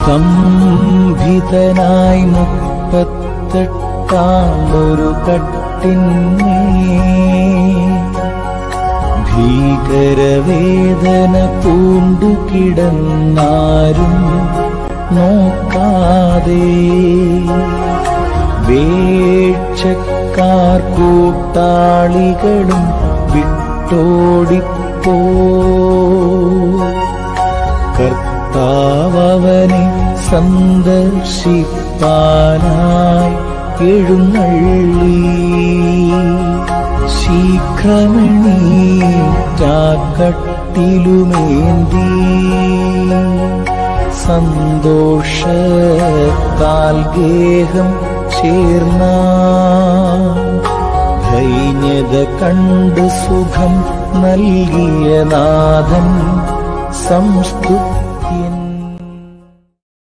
സ്തംഭിതനായി മുപ്പത്തെട്ടാണ്ടൊരു കട്ടിന്മേ ഭീകരവേദന പൂണ്ടു കിടന്നാരും നോക്കാതെ വേക്ഷക്കാർ കൂട്ടാളികളും വിട്ടോടിപ്പോ കർത്താവനെ സന്ദർശിപ്പാനായി എഴുന്നള്ളി ശീഘ്രമണീറ്റാക്കട്ടിലുമേന്തി സന്തോഷത്താൽ ഗേഹം ചേർന്ന ധൈന്യത കണ്ട് സുഖം നൽകിയ നാഥൻ സംസ്തുതി